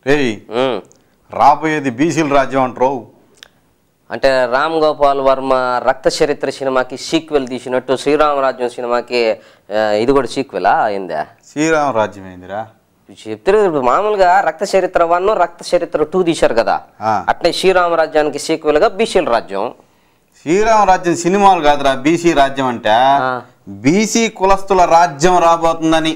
ఏయ్ ఉమ్. రాబోయేది బీసీల రాజ్యం అంటారు అంటే రామ్ గోపాల్ వర్మ రక్త చరిత్ర సినిమాకి సీక్వెల్ తీసినట్టు శ్రీరామరాజ్యం సినిమాకి ఆ, ఇది కూడా సీక్వెలా అయిందా శ్రీరామ రాజ్యం ఏందిరా చెప్తారు ఇప్పుడు మామూలుగా రక్త చరిత్ర వన్ రక్త చరిత్ర టూ తీశారు కదా ఆ. అట్లే శ్రీరామరాజ్యానికి సీక్వెల్ గా బీసీల రాజ్యం శ్రీరామ రాజ్యం సినిమాలు కాదురా బీసీ రాజ్యం అంటే ఆ. బీసీ కులస్తుల రాజ్యం రాబోతుందని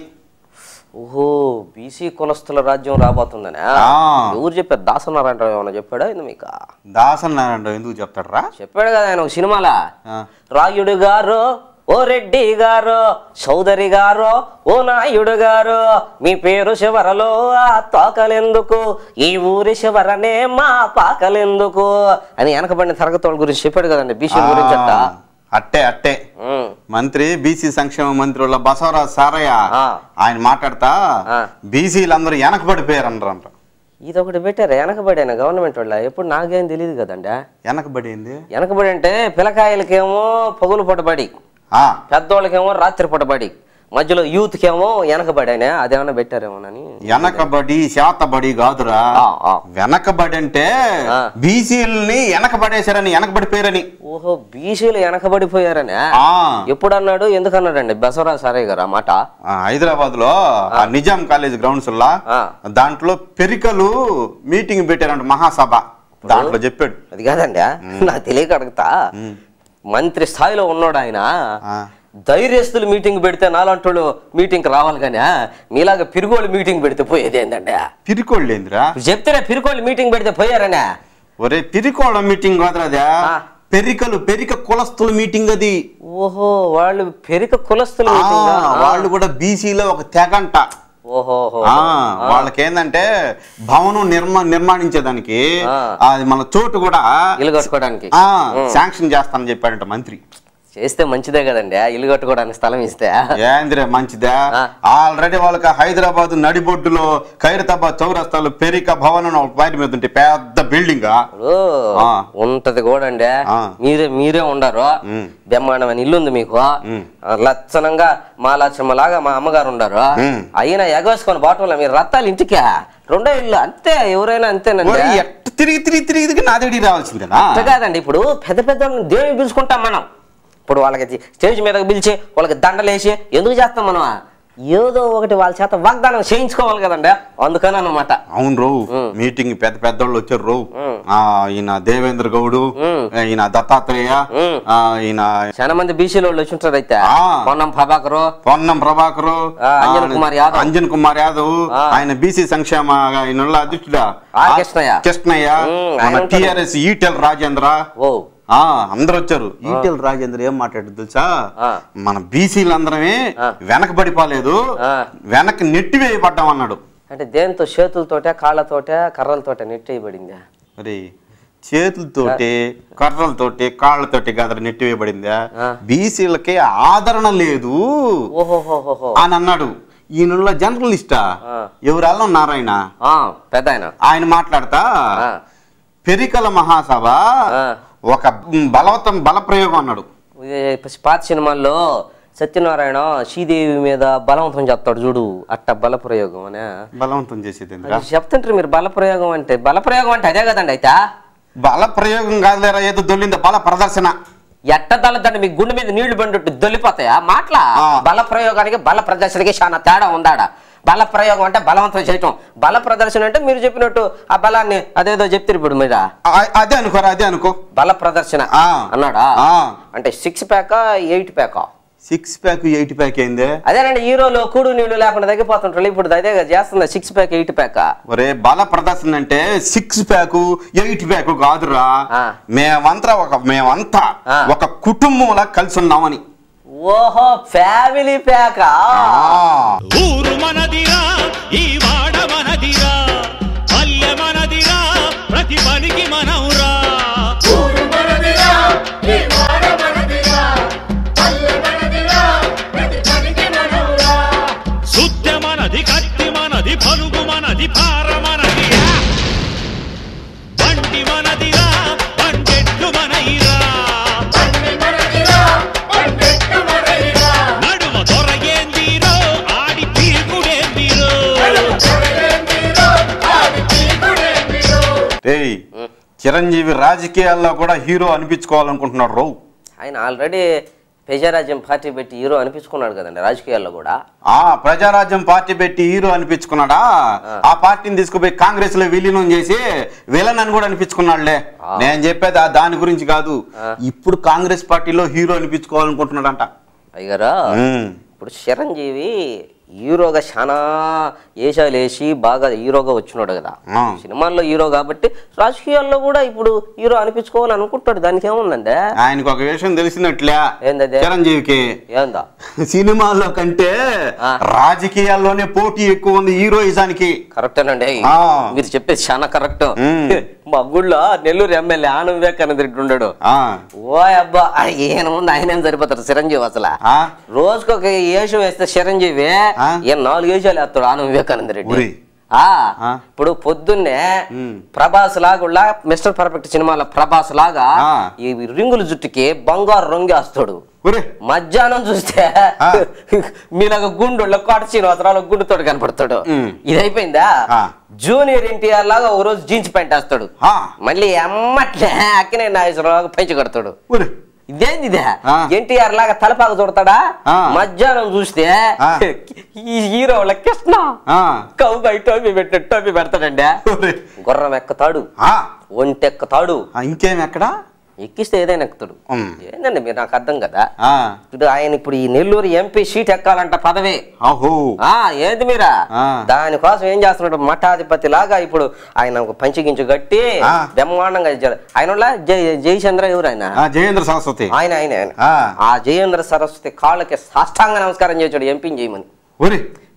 ఓహో బీసీ కులస్తుల రాజ్యం రాబోతుందనే ఆ. ఎవరు చెప్పారు దాసనారాయణ ఏమన్నా చెప్పాడా ఇది మీకు దాసన్ నారాయణ ఎందుకు చెప్తాడరా చెప్పాడు కదా ఆయన ఒక సినిమాలా ఆ. రాయుడు గారు ఓ రెడ్డి గారు చౌదరి గారు ఓ నాయుడు గారు మీ పేరు శివరలో ఆ తోకలెందుకు ఈ ఊరి శివరనే మా పాకలెందుకు అని వెనకబడిన తరగతి గురించి చెప్పాడు కదండి బీసీ గురించి అట్ట ఆ, అట్టే అట్టే ఉమ్. మంత్రి బీసీ సంక్షేమ మంత్రి వాళ్ళ బసవరాజు సారయ్య ఆ. ఆయన మాట్లాడతా ఆ. బీసీలందరూ వెనకబడిపోయారు అంటారంట ఇది ఒకటి పెట్టారు వెనకబడిన గవర్నమెంట్ వాళ్ళ ఎప్పుడు నాకేం తెలియదు కదండి వెనకబడింది వెనకబడి అంటే పిల్లకాయలకేమో పగులు పొట్టబడి ఆ, పెద్దోళ్ళకేమో రాత్రి పొట్టబడి మధ్యలో యూత్కేమో వెనకబడానే అదేమన్నా పెట్టారేమోనని వెనకబడి శాతబడి కాదురా ఆ, ఆ. వెనకబడి అంటే ఆ. బీసీలని వెనకబడేశారని వెనకబడిపోయారని ఓహో బీసీలు వెనకబడిపోయారనే ఆ ఎప్పుడు అన్నాడు ఎందుకు అన్నాడండి బసవరాజ్ సారయ్య గారు ఆ మాట హైదరాబాద్ లో ఆ నిజాం కాలేజ్ గ్రౌండ్స్ లా ఆ. దాంట్లో పెరికలు మీటింగ్ పెట్టారంట మహాసభ దాంట్లో చెప్పాడు అది కాదండి నాకు తెలియక అడుగుతా మంత్రి స్థాయిలో ఉన్నాడు ఆయన ఆ. ధైర్యస్తులు మీటింగ్ పెడితే నాలంటోళ్ళు మీటింగ్కి రావాలి కానీ మీలాగా పిరుగోళ్ళు మీటింగ్ పెడితే పోయేది ఏంటండి పిరికోళ్ళు ఏందిరా చెప్తేనే పిరుగోళ్ళు మీటింగ్ పెడితే పోయారనే ఒరే పిరికోళ్ళ మీటింగ్ కాదురా అదే ఆ. పెరికలు పెరిక కులస్తుల మీటింగ్ అది ఓహో వాళ్ళు పెరిక కులస్తులు ఆ, మీటింగ్ వాళ్ళు కూడా బీసీలో ఒక తెగంట ఓహోహో ఆ, వాళ్ళకి ఏంటంటే భవనం నిర్మా నిర్మాణించేదానికి ఆ. అది మన చోటు కూడా ఇల్లు కట్టుకోవడానికి ఆ, శాంక్షన్ చేస్తానని చెప్పాడంట మంత్రి చేస్తే మంచిదే కదండి ఇల్లు కట్టుకోవడానికి స్థలం ఇస్తే ఏంద్రే మంచిదా ఆ. ఆల్రెడీ వాళ్ళకి హైదరాబాద్ నడిబొడ్డులో ఖైరతాబాద్ చౌరస్తాలో పెరిక భవనం అని ఒక బయట మీద ఉంటే పెద్ద బిల్డింగ్ ఇప్పుడు ఆ. ఉంటది కూడా అండి ఆ. మీరే మీరే ఉండరు ఉమ్. బ్రహ్మాండమైన ఇల్లు ఉంది మీకు ఉమ్. ఆ, లచ్చనంగా మా లచ్చమ్మ లాగా మా అమ్మగారు ఉండరు ఉమ్. అయినా ఎగవేసుకొని బాటంలో మీరు రత్తాలు ఇంటికే రెండో ఇల్లు అంతే ఎవరైనా అంతేనండి ఒరేయ్, ఎట్ట తిరిగి తిరిగి తిరిగి తిరిగి నా దగ్గరికి రావాల్సిందేనా అంతే కాదండి ఇప్పుడు పెద్ద పెద్ద దేవుని పిలుచుకుంటాం మనం ఇప్పుడు వాళ్ళకి స్టేజ్ మీదకి పిలిచి వాళ్ళకి దండలేసి ఎందుకు చేస్తాం మనం ఏదో ఒకటి వాళ్ళ చేత వాగ్దానం చేయించుకోవాలి కదండి అందుకని అనమాట అవును రో మీటింగ్ పెద్ద పెద్దోళ్ళు వచ్చారు రో ఆ, ఈయన దేవేంద్ర గౌడు ఉమ్. ఈయన దత్తాత్రేయ ఉమ్. ఆ, ఈయన చాలా మంది బీసీలో వాళ్ళు వచ్చి ఉంటారు అయితే ఆ. పొన్నం ప్రభాకరు పొన్నం ప్రభాకరు ఆ, అంజన్ కుమార్ యాదవ్. అంజన్ కుమార్ యాదవ్ ఆ. ఆయన బీసీ సంక్షేమ ఆయన ఉన్న అధ్యక్షుడా ఆర్ కృష్ణయ్య. కృష్ణయ్య ఉమ్, ఆయన మన ఉంటాడు. టిఆర్ఎస్ ఈటెల్ రాజేంద్ర ఓ ఆ అందరు వచ్చారు ఈటెల్ రాజేంద్ర ఏం మాట్లాడు తెలుసా ఆ. మన బీసీలందరమే ఆ. వెనకబడిపోలేదు ఆ. వెనక్కి నెట్టి వేయబడ్డాం అన్నాడు అంటే దేంతో చేతులతోటే కాళ్ళతోటే కర్రలతోటే నెట్టేయబడిందా మరి చేతులతోటి కర్రలతోటి కాళ్ళతోటి గదర నెట్టి వేయబడిందా ఆ. బీసీలకి ఆదరణ లేదు ఓహోహోహోహో అని అన్నాడు ఈయనలో జర్నలిస్టా ఆ. ఎవరు అల్లం నారాయణ ఆ, పెద్ద ఆయన ఆయన మాట్లాడతా ఆ, పెరికల మహాసభ ఆ. ఒక బలవతం బల ప్రయోగం అన్నాడు ఇది పాత సినిమాల్లో సత్యనారాయణ శ్రీదేవి మీద బలవంతం చెప్తాడు చూడు అట్ట బల ప్రయోగం అనే బలవంతం చేసేది ఎందుకురా? అది చెప్తుంటారు మీరు బల ప్రయోగం అంటే బల ప్రయోగం అంటే అదే కదండి అయితే బల ప్రయోగం కాదులేరా ఏదో దొల్లింది బల ప్రదర్శన ఎట్ట తలదండి మీ గుండె మీద నీళ్లు బండి దొల్లిపోతాయా మాటలా ఆ. బల ప్రయోగానికి బల ప్రదర్శనకి చాలా తేడా ఉందాడ బల ప్రయోగం అంటే బలవంతం చేయటం బల ప్రదర్శన అంటే మీరు చెప్పినట్టు ఆ బలాన్ని అదేదో చెప్తారు ఇప్పుడు మీద ఆ- అదే అనుకోరా అదే అనుకో బల ప్రదర్శన ఆ. అన్నాడా ఆ. అంటే సిక్స్ ప్యాకా ఎయిట్ ప్యాకా సిక్స్ ప్యాక్ ఎయిట్ ప్యాక్ అయిందే అదేనండి హీరోలు కూడు నీళ్లు లేకుండా తగ్గిపోతుంటారు ఇప్పుడు అదే చేస్తుంది సిక్స్ ప్యాక్ ఎయిట్ ప్యాక్ ఒరే బల ప్రదర్శన అంటే సిక్స్ ప్యాక్ ఎయిట్ ప్యాక్ కాదురా ఆ. మేమంతా ఒక మేమంతా ఆ. ఒక కుటుంబంలా కలిసి ఉన్నామని ఓహో ఫ్యామిలీ ప్యాకా ఆ. ఊరు మనదిరా ఈ వాడ మనదిరా పల్లె మనదిరా ప్రతి పనికి మనవురా ఊరు మనదిరా ఈ వాడ మనదిరా పల్లె మనదిరా ప్రతి పనికి మనవురా సుత్తె మనది కత్తి మనది పలుగు మనది పార మనది బండి మనదిరా బండెట్లు మనయిరా బండి మనదిరా బండెట్టు మనదిరా నడుమ దొరగేందిరో ఆడి పీకుడేందిరో నడుమ తొడగేందిరో ఆడి రేయ్ చిరంజీవి రాజకీయాల్లో కూడా హీరో అనిపించుకోవాలనుకుంటున్నాడు రో ఆయన ఆల్రెడీ ప్రజారాజ్యం పార్టీ పెట్టి హీరో అనిపించుకున్నాడు కదండి రాజకీయాల్లో కూడా ఆ ప్రజారాజ్యం పార్టీ పెట్టి హీరో అనిపించుకున్నాడా ఆ పార్టీని తీసుకుపోయి కాంగ్రెస్ లో విలీనం చేసి విలన్ అని కూడా అనిపించుకున్నాడులే నేను చెప్పేది ఆ దాని గురించి కాదు ఇప్పుడు కాంగ్రెస్ పార్టీలో హీరో అనిపించుకోవాలనుకుంటున్నాడంట అయ్యారా ఉమ్. ఇప్పుడు చిరంజీవి హీరోగా చాలా వేషాలు వేసి బాగా హీరోగా వచ్చినాడు కదా ఆ. సినిమాల్లో హీరో కాబట్టి రాజకీయాల్లో కూడా ఇప్పుడు హీరో అనిపించుకోవాలని అనుకుంటాడు దానికి ఏముందండి ఆయనకు ఒక విషయం తెలిసినట్లే ఏందది? చిరంజీవికి ఏందా సినిమాల్లో కంటే ఆ. రాజకీయాల్లోనే పోటీ ఎక్కువ ఉంది హీరోయిజానికి కరెక్టేనండి ఆ. మీరు చెప్పేది చాలా కరెక్ట్ మ్మ్. మా గుళ్ళో నెల్లూరు ఎమ్మెల్యే ఆనంద్ వివేకానంద రెడ్డి ఉన్నాడు ఆ, ఓ అబ్బా ఆ ఈయన ముందు ఆయన ఏం సరిపోతారు చిరంజీవి అసలు ఆ? రోజుకొక వేషం వేస్తే చిరంజీవి ఆ? ఈయన నాలుగు వేషాలు వేస్తాడు ఆనంద్ వివేకానంద రెడ్డి ఉరి. ఆ ఆ? ఇప్పుడు పొద్దున్నే మ్. ప్రభాస్ లాగా మిస్టర్ పర్ఫెక్ట్ సినిమాలో ప్రభాస్ లాగా ఆ. ఈ రింగుల జుట్టుకి బంగారు రంగేస్తాడు ఒరే మధ్యాహ్నం చూస్తే ఆ. మీలాగా గుండు కోట శ్రీనివాసరావు గుండుతోడు కనపడతాడు మ్. ఇది అయిపోయిందా ఆ. జూనియర్ ఎన్టీఆర్ లాగా ఒక రోజు జీన్స్ ప్యాంట్ వేస్తాడు ఆ. మళ్ళీ అమ్మట్లే అక్కినే నాగేశ్వరరావు పెంచి కడతాడు ఒరే ఇదేంది ఇదే ఆ. ఎన్టీఆర్ లాగా తలపాక చూడతాడా ఆ. మధ్యాహ్నం చూస్తే ఆ. ఈ హీరో వాళ్ళ కృష్ణ ఆ, కవు బయట టోపీ పెట్టే టోపీ పెడతాడండి ఒరే. గుర్రం ఎక్కుతాడు ఆ, ఒంటెక్కుతాడు ఆ, ఇంకేం ఎక్కడా ఎక్కిస్తే ఏదైనా ఎక్కుతాడు ఉమ్. ఏందండి మీరు నాకు అర్థం కదా ఆ, ఇప్పుడు ఆయన ఇప్పుడు ఈ నెల్లూరు ఎంపీ సీట్ ఎక్కాలంట పదవి అహో ఆ ఏంది మీరా ఆ. దానికోసం ఏం చేస్తున్నాడు మఠాధిపతి లాగా ఇప్పుడు ఆయన ఒక పంచిగించు కట్టి ఆ. బ్రహ్మాండంగా జర- ఆయన వాళ్ళ జై జయచంద్ర ఎవరు ఆయన ఆ, జయేంద్ర సరస్వతి ఆయన ఆయన ఆయన ఆ. ఆ జయేంద్ర సరస్వతి కాళ్ళకి సాష్టాంగ నమస్కారం చేశాడు ఎంపీని చేయమని ఒరే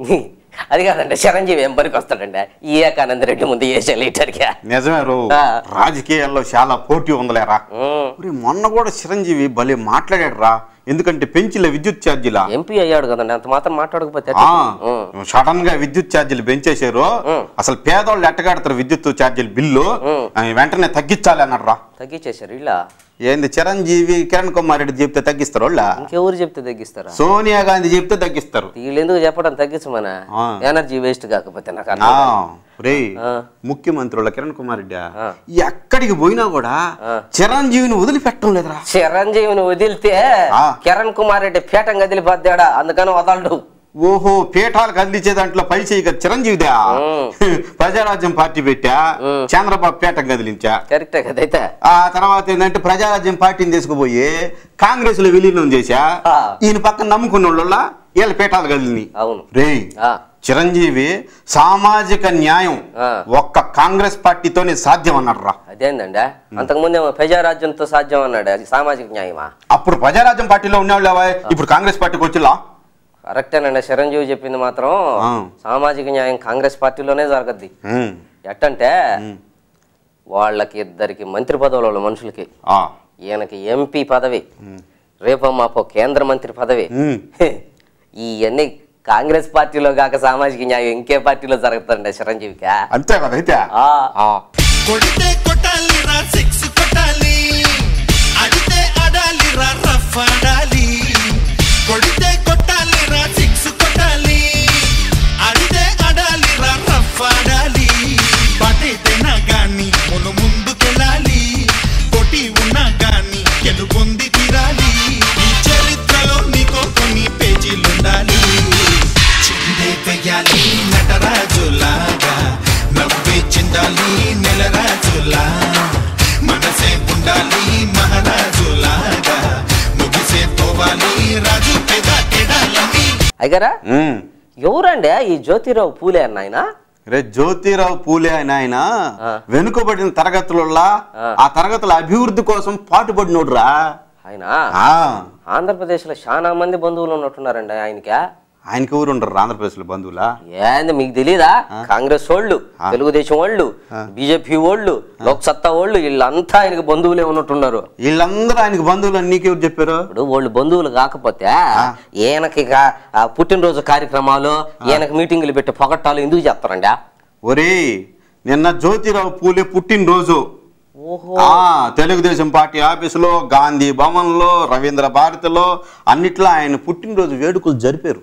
అది కాదండి చిరంజీవి ఏం పనికి వస్తాడండి ఈ ఏకానంద రెడ్డి ముందు వేసే లీటర్గా నిజమే రో ఆ. రాజకీయాల్లో చాలా పోటీ ఉందిలేరా ఒరే మొన్న కూడా చిరంజీవి భలే మాట్లాడాడు రా ఎందుకంటే పెంచిన విద్యుత్ ఛార్జీలా ఎంపీ అయ్యాడు కదండి అంత మాత్రం మాట్లాడకపోతే ఆ, ఎట్లా? ఉం. సడన్ గా విద్యుత్ ఛార్జీలు పెంచేశారు ఉం. అసలు పేదోళ్ళు ఎట్టగాడతారు విద్యుత్ ఛార్జీలు బిల్లు ఉం. ఆ, వెంటనే తగ్గించాలి అన్నాడు రా తగ్గించేశారు ఇలా ఏంది చిరంజీవి కిరణ్ కుమార్ రెడ్డి చెప్తే తగ్గిస్తారు వాళ్ళ ఇంకెవరు చెప్తే తగ్గిస్తారా సోనియా గాంధీ చెప్తే తగ్గిస్తారు వీళ్ళు ఎందుకు చెప్పడం తగ్గించమన ఆ. ఎనర్జీ వేస్ట్ కాకపోతే నాకు ఆ, అర్థం కాదు. రే ఆ. ముఖ్యమంత్రుల కిరణ్ కుమార్ రెడ్డి ఆ. ఎక్కడికి పోయినా కూడా ఆ. చిరంజీవిని వదిలిపెట్టడం లేదురా చిరంజీవిని వదిలితే ఆ. కిరణ్ కుమార్ రెడ్డి పీఠం కదిలిపోద్దాడా అందుకని వదలడు ఓహో పీఠాలు కదిలించే దాంట్లో పై చేయి కదా చిరంజీవిదా ఉం. ప్రజారాజ్యం పార్టీ పెట్టా ఉం. చంద్రబాబు పీఠం కదిలించా కరెక్టే కదైతే ఆ తర్వాత ఏంటంటే ప్రజారాజ్యం పార్టీని తీసుకుపోయి కాంగ్రెస్ లో విలీనం చేశా ఆ. ఈయన పక్కన నమ్ముకున్న వాళ్ళ వీళ్ళ పీఠాలు కదిలిని అవును రే ఆ. చిరంజీవి సామాజిక న్యాయం ఆ. ఒక్క కాంగ్రెస్ పార్టీతోనే సాధ్యం అన్నాడు రా అదేందండి అంతకుముందే ప్రజారాజ్యంతో సాధ్యం అన్నాడు అది సామాజిక న్యాయమా అప్పుడు ప్రజారాజ్యం పార్టీలో ఉండేవాళ్ళు ఎవరు? ఇప్పుడు కాంగ్రెస్ పార్టీకి వచ్చిలా కరెక్టేనండి చిరంజీవి చెప్పింది మాత్రం ఆ. సామాజిక న్యాయం కాంగ్రెస్ పార్టీలోనే జరగద్ది ఉం. ఎట్టంటే వాళ్ళకి ఇద్దరికి మంత్రి పదవులు వాళ్ళ మనుషులకి ఆ. ఈయనకి ఎంపీ పదవి రేపో మాపో కేంద్ర మంత్రి పదవి ఉం. ఇవన్నీ కాంగ్రెస్ పార్టీలో కాక సామాజిక న్యాయం ఇంకే పార్టీలో జరుగుతుందండి చిరంజీవికి అంతే కదా అయితే ఆ. ఆ. కొడితే కొట్టాలి రా సిక్స్ కొట్టాలి అడితే ఆడాలి రా రఫ్ ఆడాలి కొడితే కొట్టాలి రా సిక్స్ కొట్టాలి అడితే ఆడాలి రా రఫ్ ఆడాలి పటైతేనా గాని మును ముందుకెళ్ళాలి కొట్టి ఉన్నా గాని గెలుపొంది తీరాలి ఈ చరిత్రలో నీకో కొన్ని పేజీలుండాలి చిందే వెయ్యాలి నటరాజులాగా నవ్వే చిందాలి నెలరాజులా మనసే ఉండాలి మహారాజులాగా ముగిసే పోవాలి రాజు పెద కెడాలని అయ్యారా ఉం. ఎవరండి ఈ జ్యోతిరావు పూలే అన్న ఆయన రే జ్యోతిరావు పూలే అని ఆయన ఆ. వెనుకబడిన తరగతులలో ఆ. ఆ తరగతుల అభివృద్ధి కోసం పాటుపడినోడురా ఆయన ఆ. ఆంధ్రప్రదేశ్లో చాలా మంది బంధువులు ఉన్నట్టున్నారండి ఆయనకి ఆయనకి ఎవరు ఉండరు ఆంధ్రప్రదేశ్ లో బంధువులా ఏంది మీకు తెలీదా కాంగ్రెస్ వాళ్ళు తెలుగుదేశం వాళ్ళు బీజేపీ వాళ్ళు లోక్సత్తా వాళ్ళు వీళ్ళంతా ఆయనకి బంధువులే ఉన్నట్టున్నారు వీళ్ళందరూ ఆయనకి బంధువులు అని నీకెవరు చెప్పారు ఇప్పుడు వాళ్ళు బంధువులు కాకపోతే ఈయనకి ఇక ఆ పుట్టినరోజు కార్యక్రమాలు ఈయనకి మీటింగులు పెట్టి పొగట్టాలు ఎందుకు చెప్తారండి ఒరే నిన్న జ్యోతిరావు పూలే పుట్టినరోజు ఓహో ఆ తెలుగుదేశం పార్టీ ఆఫీసులో గాంధీ భవన్లో రవీంద్ర భారతిలో అన్నిట్లో ఆయన పుట్టినరోజు వేడుకలు జరిపారు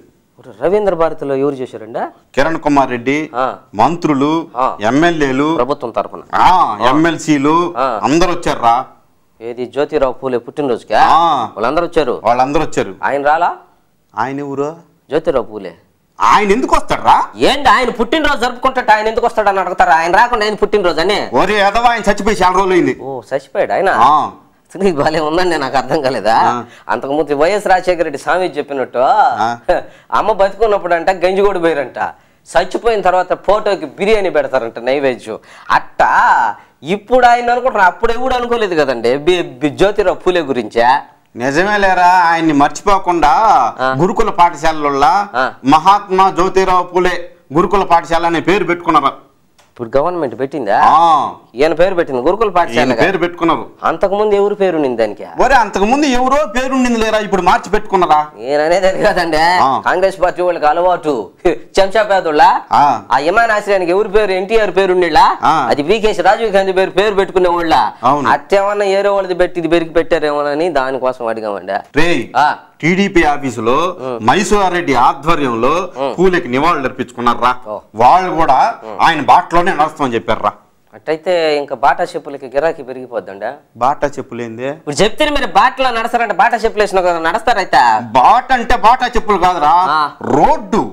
ఇప్పుడు రవీంద్ర భారతిలో ఎవరు చేశారండి కిరణ్ కుమార్ రెడ్డి ఆ. మంత్రులు ఆ. ఎమ్మెల్యేలు ప్రభుత్వం తరఫున ఎమ్మెల్సీలు ఆ. అందరు వచ్చారా ఏది జ్యోతిరావు పూలే పుట్టినరోజుకా ఆ. వాళ్ళందరూ వచ్చారు వాళ్ళందరూ వచ్చారు ఆయన రాలా ఆయన ఎవరు జ్యోతిరావు పూలే ఆయన ఎందుకు వస్తాడ్రా ఏంటి ఆయన పుట్టినరోజు జరుపుకుంటే ఆయన ఎందుకు వస్తాడని అడుగుతారా ఆయన రాకుండా ఆయన పుట్టినరోజు అని ఒరే ఎదవా ఆయన చచ్చిపోయి చాలా రోజులు అయింది ఓ చచ్చిపోయాడు ఆయన ఆ. అసలు ఇది భలే ఉందండి నాకు అర్థం కాలేదా ఆ. అంతకుముందు వైఎస్ రాజశేఖర రెడ్డి స్వామి చెప్పినట్టు ఆ. అమ్మ బతుకున్నప్పుడు అంట గంజిగోడు పోయారంట చచ్చిపోయిన తర్వాత ఫోటోకి బిర్యానీ పెడతారంట నైవేద్యం అట్ట ఇప్పుడు ఆయన అనుకుంటారు అప్పుడు ఎవడు అనుకోలేదు కదండి బి- బి- జ్యోతిరావు పూలే గురించా నిజమే లేరా ఆయన్ని మర్చిపోకుండా ఆ. గురుకుల పాఠశాలలో ఆ. మహాత్మా జ్యోతిరావు పూలే గురుకుల పాఠశాల అనే పేరు పెట్టుకున్నారు ఇప్పుడు గవర్నమెంట్ పెట్టిందా ఆ. ఈయన పేరు పెట్టింది గురుకుల ఈయన పాఠశాల పేరు పెట్టుకున్నారు అంతకుముందు ఎవరు పేరు ఉండింది దానికి ఒరే అంతకు ముందు ఎవరో పేరుండింది లేరా ఇప్పుడు మార్చి పెట్టుకున్నారా నేను అనేది అది కాదండి ఆ. కాంగ్రెస్ పార్టీ వాళ్ళకి అలవాటు చెంచా పేదోళ్ళ ఆ. ఆ విమానాశ్రయానికి ఎవరి పేరు ఎన్టీఆర్ పేరు ఉండేలా ఆ. అది వికేష్ రాజీవ్ గాంధీ పేరు పేరు పెట్టుకునే వాళ్ళ అవును. అట్టేమన్నా ఏరో వాళ్ళది పెట్టి ఇది పెరిగి పెట్టారేమోనని దానికోసం అడిగామండి రేయ్ ఆ. టీడీపీ ఆఫీసులో మైసూర్ రెడ్డి ఆధ్వర్యంలో పూలకి నివాళులు అర్పించుకున్నారా ఓ. వాళ్ళు కూడా ఆయన బాటలోనే నడుస్తామని చెప్పారా అట్టయితే ఇంకా బాటా చెప్పులకి గిరాకీ పెరిగిపోద్దండి బాటా చెప్పులేంది ఇప్పుడు చెప్తే మీరు బాటలో నడస్తారంటే బాటా చెప్పులు వేసిన కదా నడుస్తారైతే బాట అంటే బాటా చెప్పులు కాదురా ఆ. రోడ్డు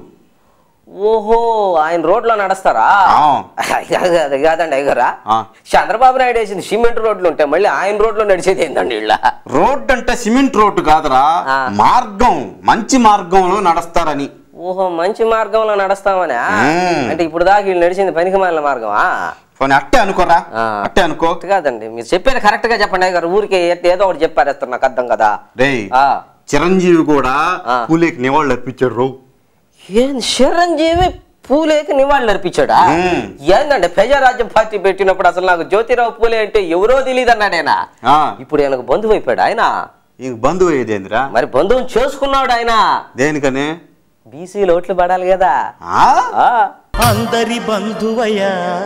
ఓహో ఆయన రోడ్లో నడుస్తారా ఆ. అది కాదండి అయ్యారా ఆ. చంద్రబాబు నాయుడు వేసింది సిమెంట్ రోడ్లు ఉంటాయి మళ్ళీ ఆయన రోడ్లో నడిచేది ఏందండి ఇలా రోడ్డు అంటే సిమెంట్ రోడ్డు కాదురా ఆ. మార్గం మంచి మార్గంలో నడుస్తారని ఓహో మంచి మార్గంలో నడుస్తామనే మ్మ్. అంటే ఇప్పుడు దాకా వీళ్ళు నడిచింది పనికి మాలిన మార్గమా పోనీ అట్టే అనుకోరా ఆ. అట్టే అనుకో కరెక్ట్ కాదండి మీరు చెప్పేది కరెక్ట్ గా చెప్పండి అయ్యగారు ఊరికి ఏ- ఏదో ఒకటి చెప్పారేస్తారు నాకు అర్థం కదా రేయ్ ఆ. చిరంజీవి కూడా ఆ. పూలేకి నివాళులు అర్పించాడు రో ఏం చిరంజీవి పూలేకి నివాళులు అర్పించాడా మ్మ్. ఏందండి ప్రజారాజ్యం పార్టీ పెట్టినప్పుడు అసలు నాకు జ్యోతిరావు పూలే అంటే ఎవరో తెలియదు అన్నాడైనా ఆ. ఇప్పుడు ఆయనకు బంధువు అయిపోయాడు ఆయన ఇంక బంధువు అయ్యేదేందిరా మరి బంధువుని చేసుకున్నాడు ఆయన దేనికని బీసీలు ఓట్లు పడాలి కదా ఆ? ఆ అందరి బంధువయ్య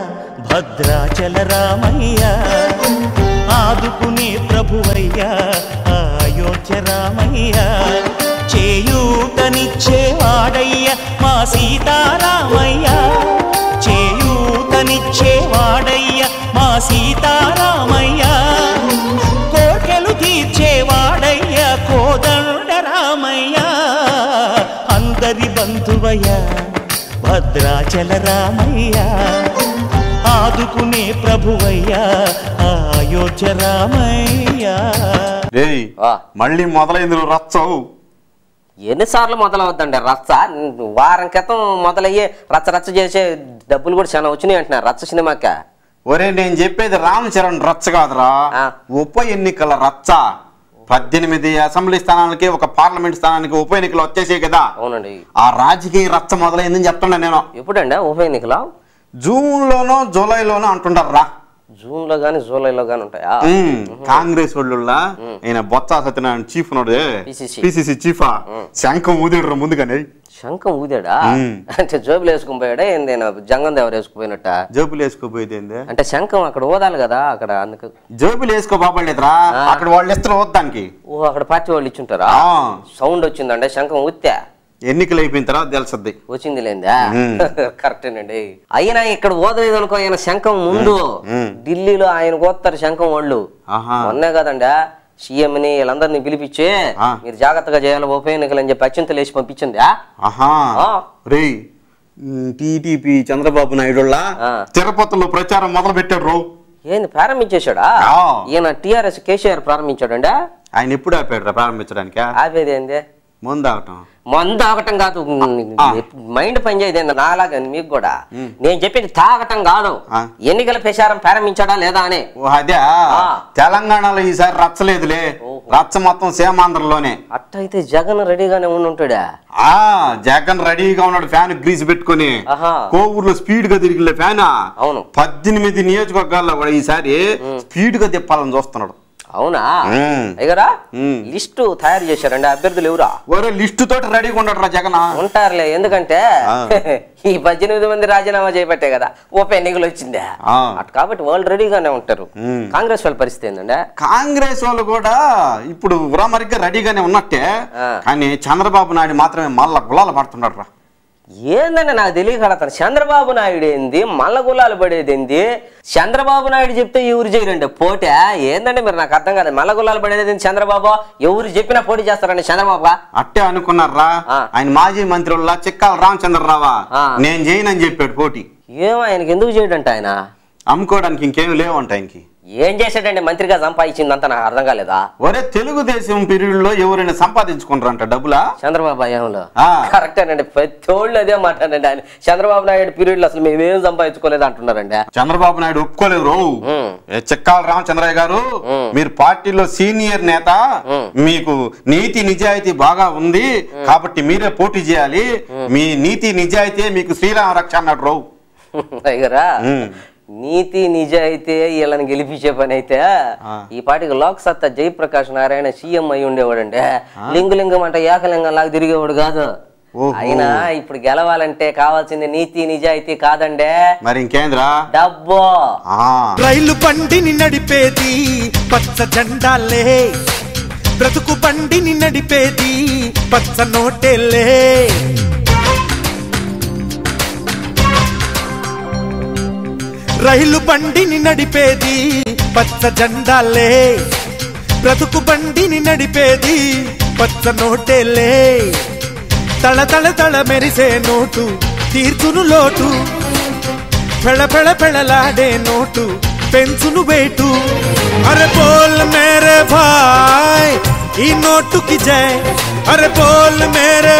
భద్రాచల రామయ్య ఆదుకునే ప్రభువయ్య అయోధ్య రామయ్య చేయూతనిచ్చేవాడయ్య మా సీతారామయ్య చేయూతనిచ్చేవాడయ్య మా సీతారామయ్య కోర్కెలు తీర్చేవాడయ్య కోదండ రామయ్య అందరి బంధువయ్య భద్రాచల రామయ్య ఆదుకునే ప్రభువయ్య అయోధ్య రామయ్య రేయ్ ఆ. మళ్ళీ మొదలైంది నువ్వు రచ్చవు ఎన్నిసార్లు మొదలవద్దండి రచ్చ వారం క్రితం మొదలయ్యే రచ్చ రచ్చ చేసే డబ్బులు కూడా చాలా వచ్చినాయి అంటున్నారు రచ్చ సినిమాక ఒరే నేను చెప్పేది రామ్ చరణ్ రచ్చ కాదురా ఆ. ఉప ఎన్నికల రచ్చ పద్దెనిమిది అసెంబ్లీ స్థానాలకి ఒక పార్లమెంట్ స్థానానికి ఉప ఎన్నికలు వచ్చేసాయి కదా అవునండి ఆ రాజకీయ రచ్చ మొదలైందని చెప్తున్నా నేను ఎప్పుడండి ఉప ఎన్నికలు జూన్ లోనో జూలైలోనో అంటుంటారు రా జూన్ లో గానీ జూలైలో గానీ ఉంటాయా ఉమ్, కాంగ్రెస్ వాళ్ళు ఆయన బొత్స సత్యనారాయణ చీఫ్ ఉన్నాడు PCC. పిసిసి చీఫా శంఖం ఊదిడ్రు ముందుగానే శంఖం ఊదాడా మ్మ్. అంటే జోబులు వేసుకుని పోయాడా ఏంది జంగం దేవరు వేసుకుపోయినట్ట జోబులు వేసుకోపోయేది ఏంది అంటే శంఖం అక్కడ ఊదాలి కదా అక్కడ అందుకు జోబులు వేసుకో బాబలేదురా ఆ. అక్కడ వాళ్ళు ఇస్తారు వద్దానికి ఓ అక్కడ పార్టీ వాళ్ళు ఇచ్చుంటారా ఆ. సౌండ్ వచ్చిందంటే శంఖం ఊత్తే ఎన్నికలు అయిపోయిన తర్వాత తెలుస్తుంది వచ్చింది లేందా మ్మ్. కరెక్టేనండి అయినా ఇక్కడ ఓదలేదు అనుకో ఆయన శంఖం ముందు మ్మ్. ఢిల్లీలో ఆయన కోస్తారు శంఖం వాళ్ళు ఆహా మొన్నే కదండా సీఎంని వీళ్ళందరినీ పిలిపించి ఆ. మీరు జాగ్రత్తగా చేయాలి ఉప ఎన్నికలు అని చెప్పి అత్యంత లేచి పంపించిందా ఆహా ఆ. రే టీడీపీ చంద్రబాబు నాయుడు ఆ. తిరుపతిలో ప్రచారం మొదలు పెట్టాడు రో ఏంది ప్రారంభించేశాడా ఆ. ఈయన టిఆర్ఎస్ కేసీఆర్ ప్రారంభించాడండి ఆయన ఎప్పుడు ఆపాడు రా ప్రారంభించడానికి ఆపేది ఏంది ముందు ఆగటం మందు తాగటం కాదు ఆ. మైండ్ పనిచేయదు ఏంది నాలాగా మీకు కూడా నేను చెప్పింది తాగటం కాదు ఆ. ఎన్నికల ప్రచారం ప్రారంభించాడా లేదా అని ఓ అదే ఆ. తెలంగాణలో ఈసారి రచ్చలేదులే ఓహో. రచ్చ మొత్తం సీమాంధ్రలోనే అట్టయితే జగన్ రెడీగానే ఉండి ఉంటాడా ఆ జగన్ రెడీగా ఉన్నాడు ఫ్యాన్ గ్రీస్ పెట్టుకొని ఆహా. కోవూరులో స్పీడ్ గా తిరిగిలే ఫ్యాన్ అవును. పద్దెనిమిది నియోజకవర్గాల్లో కూడా ఈసారి స్పీడ్ గా తిప్పాలని చూస్తున్నాడు అవునా మ్మ్. అయ్యగారా మ్మ్. లిస్టు తయారు చేశారండి అభ్యర్థులు ఎవరా ఒరే లిస్టు తోటి రెడీగా ఉండడు జగన్ ఉంటారులే ఎందుకంటే ఆ. ఈ పద్దెనిమిది మంది రాజీనామా చేయబట్టే కదా ఉప ఎన్నికలు వచ్చిందే ఆ. అటు కాబట్టి వాళ్ళు రెడీగానే ఉంటారు మ్మ్. కాంగ్రెస్ వాళ్ళ పరిస్థితి ఏంటంటే కాంగ్రెస్ వాళ్ళు కూడా ఇప్పుడు ఉరామరిగ్గా రెడీగానే ఉన్నట్టే ఆ. కానీ చంద్రబాబు నాయుడు మాత్రమే మళ్ళా గులాలు పడుతున్నాడు రా ఏందండి నాకు తెలియక అడతాను చంద్రబాబు నాయుడు ఏంది మల్ల గులాలు పడేది ఏంది చంద్రబాబు నాయుడు చెప్తే ఎవరు చేయరండి పోటీ ఏందండి మీరు నాకు అర్థం కాదు మల్ల గులాలు పడేది ఏంది చంద్రబాబు ఎవరు చెప్పినా పోటీ చేస్తారండి చంద్రబాబు అట్టే అనుకున్నారా ఆ. ఆయన మాజీ మంత్రుల్లా చిక్కాల రామచంద్రరావా ఆ. నేను చేయనని చెప్పాడు పోటీ ఏమో ఆయనకి ఎందుకు చేయడంట ఆయన అమ్ముకోవడానికి ఇంకేం లేవంట ఆయనకి ఏం చేశాడండి మంత్రిగా సంపాదించిందంతా నాకు అర్థం కాలేదా ఒరే తెలుగుదేశం పీరియడ్ లో ఎవరైనా సంపాదించుకుంటారంట డబ్బులా చంద్రబాబు హయాంలో ఆ. కరెక్టేనండి ప్రతోళ్ళు అదే మాట్లాడండి ఆయన చంద్రబాబు నాయుడు పీరియడ్ లో అసలు మేమేం సంపాదించుకోలేదు అంటున్నారండి చంద్రబాబు నాయుడు ఒప్పుకోలేదు రో ఉమ్. ఏ చిక్కాల రామచంద్రయ్య గారు ఉమ్. మీరు పార్టీలో సీనియర్ నేత ఉమ్. మీకు నీతి నిజాయితీ బాగా ఉంది కాబట్టి మీరే పోటీ చేయాలి మీ నీతి నిజాయితీ మీకు శ్రీరామ రక్ష అన్నాడు రో అయ్యరా ఉమ్. నీతి నిజాయితీ వీళ్ళని గెలిపించే పని అయితే ఆ. ఈ పాటికి లోక్ సత్తా జయప్రకాష్ నారాయణ సీఎం అయి ఉండేవాడండి లింగు లింగం అంటే ఏకలింగం లాగా తిరిగేవాడు కాదు ఓహో. అయినా ఇప్పుడు గెలవాలంటే కావాల్సింది నీతి నిజాయితీ కాదండి మరి ఇంకేంద్రా డబ్బు ఆ రైలు బండిని నడిపేది పచ్చ జెండాలే బ్రతుకు బండిని నడిపేది పచ్చ నోటేలే రైలు బండిని నడిపేది పచ్చ జెండాలే బ్రతుకు బండిని నడిపేది పచ్చ నోటేలే తళ తళ తళ మెరిసే నోటు తీర్చును లోటు పెళ పెళ పెళలాడే నోటు పెంచును వేటు అరే బోల్ మేరే భాయ్ ఈ నోటుకి జై అరే బోల్ మేరే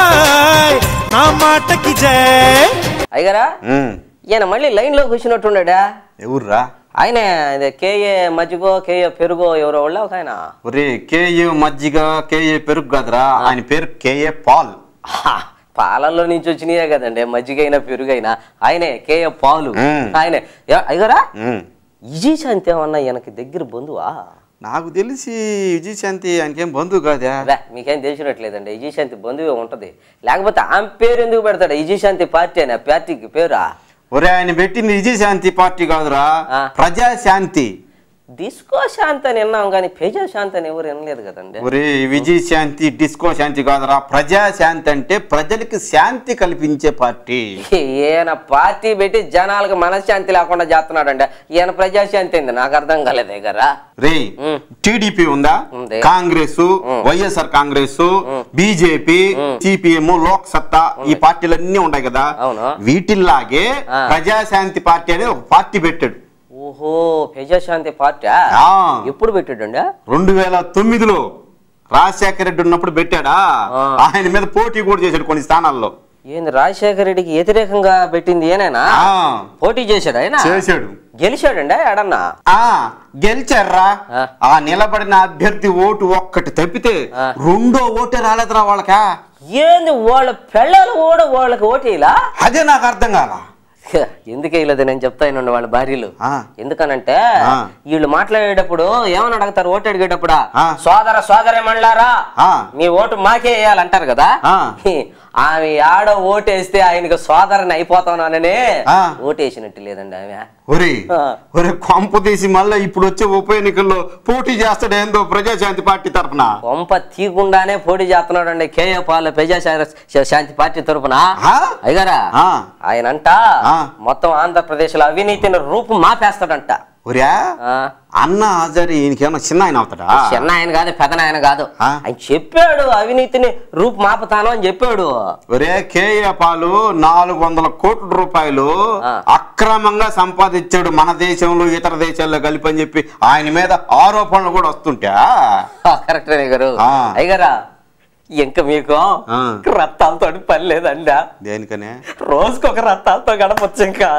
భాయ్ నా మాటకి జై అయ్యగారా ఉమ్. ఈయన మళ్ళీ లైన్ లో కూర్చున్నట్టున్నాడా ఎవర్రా ఆయన ఇదే కేఏ మజ్జిగో కేఏ పెరుగో ఎవరో వాళ్ళ ఒక ఆయన ఒరే కేఏ మజ్జిగ కేఏ పెరుగు కాదురా ఆయన పేరు కేఏ పాల్ హా, పాలల్లో నుంచి వచ్చినాయే కదండి మజ్జిగైనా పెరుగైనా ఆయనే కేఏ పాలు మ్మ్. ఆయనే ఏ- అయ్యగారా ఉమ్. విజయ్ శాంతి ఏమన్నా ఈయనకి దగ్గర బంధువా నాకు తెలిసి విజయశాంతి ఆయనకేం బంధువు కాదా రా మీకేం తెలిసినట్లేదండి విజయ్ శాంతి బంధువే ఉంటది లేకపోతే ఆమె పేరు ఎందుకు పెడతాడు విజయ్ శాంతి పార్టీ అని ఆ పార్టీకి పేరా ఒరే ఆయన పెట్టింది విజయశాంతి పార్టీ కాదురా ఆ. ప్రజాశాంతి డిస్కో శాంతి అని విన్నాం కానీ పేజా శాంతి అని ఎవరు వినలేదు కదండి ఒరే విజయశాంతి డిస్కో శాంతి కాదురా ప్రజాశాంతి అంటే ప్రజలకి శాంతి కల్పించే పార్టీ ఈయన పార్టీ పెట్టి జనాలకు మనశ్శాంతి లేకుండా చేస్తున్నాడండి ఈయన ప్రజాశాంతి ఏంది నాకు అర్థం కాలేదు దగ్గర రే ఉమ్. టీడీపీ ఉందా ఉంది. Congress YSR Congress BJP CPM Lok Satta ఈ పార్టీలన్నీ ఉన్నాయి కదా అవును. వీటిల్లాగే ఆ. ప్రజాశాంతి పార్టీ అనేది ఒక పార్టీ పెట్టాడు ఓహో ప్రజాశాంతి పార్టీ ఆ. ఎప్పుడు పెట్టాడండి రెండు వేల తొమ్మిదిలో రాజశేఖర రెడ్డి ఉన్నప్పుడు పెట్టాడా ఆ. ఆయన మీద పోటీ కూడా చేశాడు కొన్ని స్థానాల్లో ఏంది రాజశేఖర రెడ్డికి వ్యతిరేకంగా పెట్టింది ఏనైనా ఆ. పోటీ చేశాడు ఆయన చేశాడు గెలిచాడండి ఎడన్నా ఆ గెలిచారా ఆ. ఆ నిలబడిన అభ్యర్థి ఓటు ఒక్కటి తప్పితే ఆ. రెండో ఓటే రాలేదురా వాళ్ళకా ఏంది వాళ్ళ పిల్లలు కూడా వాళ్ళకి ఓటేలా అదే నాకు అర్థం కాల ఎందుకు వేయలేదు నేను చెప్తాను వాళ్ళ భార్యలు ఆ. ఎందుకనంటే ఆ. వీళ్ళు మాట్లాడేటప్పుడు ఏమని అడుగుతారు ఓటు అడిగేటప్పుడా ఆ. సోదర సోదరి మండలారా ఆ. మీ ఓటు మాకే వేయాలంటారు కదా ఆ. ఆమె ఆడ ఓటేస్తే ఆయనకు సోదరిని అయిపోతానని ఆ. ఓటేసినట్టు లేదండి ఆమె ఒరే ఆ. ఒరే కొంప తీసి మళ్ళీ ఇప్పుడు వచ్చే ఉప ఎన్నికల్లో పోటీ చేస్తాడు ఏందో ప్రజాశాంతి పార్టీ తరఫున కొంప తీయకుండానే పోటీ చేస్తున్నాడు అండి కేఏ పాల ప్రజా శా- శాంతి పార్టీ తరపున ఆ? అయ్యారా ఆ. ఆయనంట ఆ. మొత్తం ఆంధ్రప్రదేశ్ లో అవినీతిని రూపు మాపేస్తాడంట ఒరే ఆ. అన్న హజారి ఈయనకేమన్నా చిన్న ఆయన అవుతాడా చిన్న ఆయన కాదు పెద్ద ఆయన కాదు ఆ? ఆయన చెప్పాడు అవినీతిని రూపు మాపుతాను అని చెప్పాడు ఒరే కేఏ పాలు నాలుగు వందల కోట్ల రూపాయలు ఆ. అక్రమంగా సంపాదించాడు మన దేశంలో ఇతర దేశాల్లో కలిపి అని చెప్పి ఆయన మీద ఆరోపణలు కూడా వస్తుంటా కరెక్ట్ గారు ఆ. అయ్యగారా ఇంకా మీకు ఆ. రత్తాలతో పని లేదండి దేనికనే రోజుకొక రత్తాలతో గడపచ్చు ఇంకా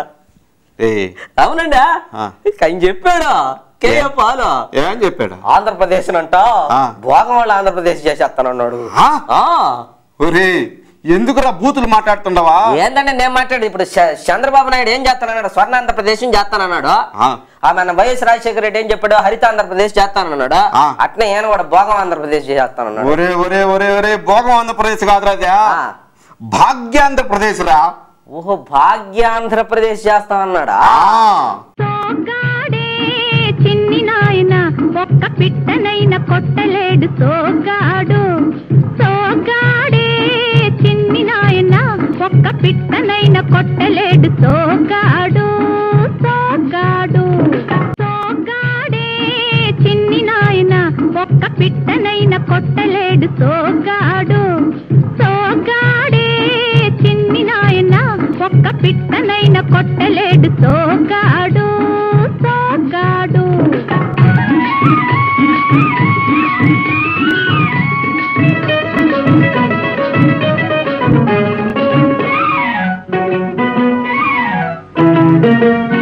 ఏ అవునండి ఆ. ఆయన చెప్పాడు కేఏ పాలు ఏం చెప్పాడు ఆంధ్రప్రదేశ్ అంట ఆ. భోగం వాళ్ళు ఆంధ్రప్రదేశ్ చేసేస్తానన్నాడు ఆ? ఆ. ఒరే ఎందుకురా బూతులు మాట్లాడుతుండవా ఏంటంటే నేను మాట్లాడు ఇప్పుడు చ- చంద్రబాబు నాయుడు ఏం చేస్తానన్నాడు స్వర్ణ ఆంధ్రప్రదేశ్ చేస్తానన్నాడు ఆ. ఆ మన వైఎస్ రాజశేఖర రెడ్డి ఏం చెప్పాడు హరిత ఆంధ్రప్రదేశ్ చేస్తానన్నాడు ఆ. అట్నే ఈయన కూడా భోగం ఆంధ్రప్రదేశ్ చేస్తానన్నాడు ఒరే ఒరే ఒరే ఒరే భోగం ఆంధ్రప్రదేశ్ కాదురా అదే ఆ. భాగ్యాంధ్రప్రదేశ్ రా ఓహో భాగ్య ఆంధ్రప్రదేశ్ చేస్తానన్నాడా ఆ. సోగాడే చిన్ని నాయన ఒక్క పిట్టనైన కొట్టలేడు సోగాడు సోగాడే చిన్ని నాయన ఒక్క పిట్టనైన కొట్టలేడు సోగాడు సోగాడు సోగాడే చిన్ని నాయన ఒక్క పిట్టనైన కొట్టలేడు సోగాడు సోగాడే చిన్ని నాయన ఒక్క పిట్టనైన కొట్టలేడు సోగాడు సోగాడు ఆ